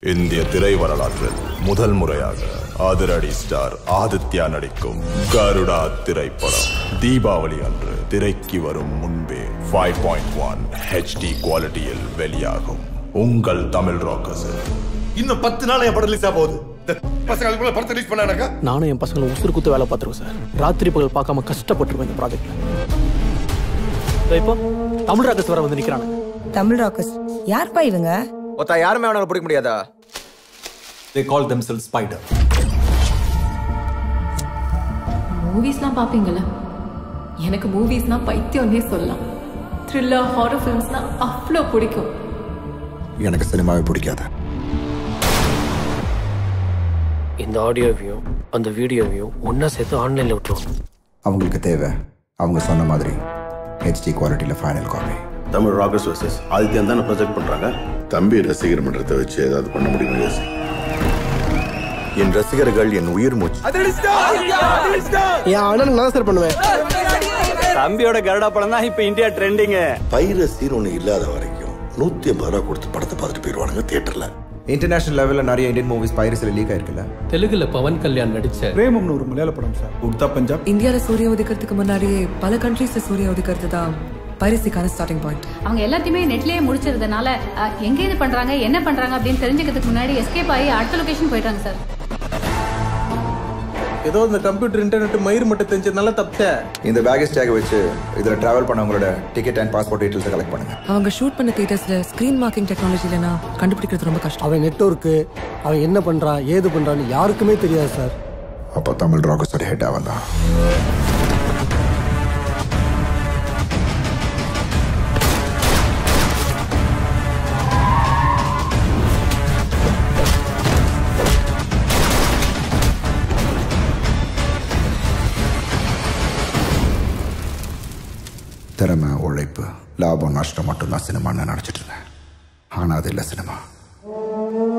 இந்திய திரை வரலாற்றில் முதல் முறையாக அதிரடி ஸ்டார் ஆதித்யா நடிக்கும் கருடா திரைப்படம் தீபாவளி அன்று திரைக்கு வரும் முன்பே ஃபைவ் பாயிண்ட் ஒன் ஹெச்டி குவாலிட்டியில் வெளியாகும் உங்கள் தமிழ் ராக்கர்ஸில் இன்னும் பத்து நாள் என் படம் ரிலீஸ் ஆக போகுது இந்த பசங்க அதுக்குள்ள படத்தை ரிலீஸ் பண்ணானாக்கா நானும் என் பசங்களை உசுறு குத்து வேலை பார்த்துருவேன் சார் ராத்திரி பகல் பார்க்காம கஷ்டப்பட்டுருவேன் இந்த ப்ராஜெக்ட்ல இப்போ தமிழ் ராக்கஸ் வர வந்து நிக்கிறாங்க தமிழ் ராக்கர்ஸ் யார்ப்பா இவங்க ஒருத்தா யாருமே அவனால பிடிக்க முடியாதா They call themselves Spider. மூவிஸ்லாம் பார்ப்பீங்கல்ல எனக்கு மூவிஸ்னா பைத்தியம்னே சொல்லலாம் த்ரில்லர் ஹாரர் ஃபிலிம்ஸ்னா அவ்வளோ பிடிக்கும் எனக்கு சினிமாவே பிடிக்காது இந்த ஆடியோவையும் அந்த வீடியோவையும் ஒன்னா சேர்த்து ஆன்லைன்ல விட்டுருவோம் அவங்களுக்கு தேவை அவங்க சொன்ன மாதிரி ஹெச்டி குவாலிட்டியில் final copy Tamil rockers versus Adithyan தானே ப்ரொஜெக்ட் பண்றாங்க தம்பி ரசிகர் மன்றத்தை வச்சு ஏதாவது பண்ண முடியுமா யோசி என் ரசிகர்கள் என் உயிர் மூச்சு என் அண்ணனுக்கு நான் சார் பண்ணுவேன் தம்பியோட கருடா படம் தான் இப்ப இந்தியா ட்ரெண்டிங் பைரசின்னு ஒன்று இல்லாத வரைக்கும் நூற்றி ஐம்பது ரூபா கொடுத்து படத்தை பார்த்துட்டு போயிடுவானுங்க தியேட்டரில் இன்டர்நேஷனல் லெவலில் நிறைய இந்தியன் மூவிஸ் பைரஸில் லீக் ஆயிருக்குல்ல தெலுங்குல பவன் கல்யாண் நடிச்ச பிரேமம்னு ஒரு மலையாள படம் சார் உடுத்தா பஞ்சாப் இந்தியால சூரிய உதிக்கிறதுக்கு முன்னாடியே பல கண்ட்ரீஸ்ல சூரிய உதிக்கிறது தான் பரிசுக்கான ஸ்டார்டிங் பாயிண்ட் அவங்க எல்லாத்தையுமே நெட்லயே முடிச்சிருந்தனால அஹ், எங்க இது பண்றாங்க என்ன பண்றாங்க அப்படின்னு தெரிஞ்சுக்கிறதுக்கு முன்னாடி எஸ்கேப் ஆகி அடுத்த லொகேஷன் போயிட்டாங்க சார் ஏதோ இந்த கம்ப்யூட்டர் இன்டர்நெட் மயிர் மட்டும் தெரிஞ்சதுனால தப்பிச்ச இந்த பேகேஜ் டேக் வச்சு இதில் டிராவல் பண்ணவங்களோட டிக்கெட் அண்ட் பாஸ்போர்ட் டீட்டெயில்ஸை கலெக்ட் பண்ணுங்க அவங்க ஷூட் பண்ண தியேட்டர்ஸ்ல ஸ்கிரீன் மார்க்கிங் டெக்னாலஜி இல்லைனா கண்டுபிடிக்கிறது ரொம்ப கஷ்டம் அவன் நெட்ஒர்க்கு அவன் என்ன பண்றான் ஏது பண்றான்னு யாருக்குமே தெரியாது சார் அப்போ தமிழ் ராக்கர்ஸோட ஹெட் அவன் தான் திறமை உழைப்பு லாபம் நஷ்டம் மட்டும்தான் சினிமான்னு நினச்சிட்டு இருந்தேன் ஆனால் அது இல்லை சினிமா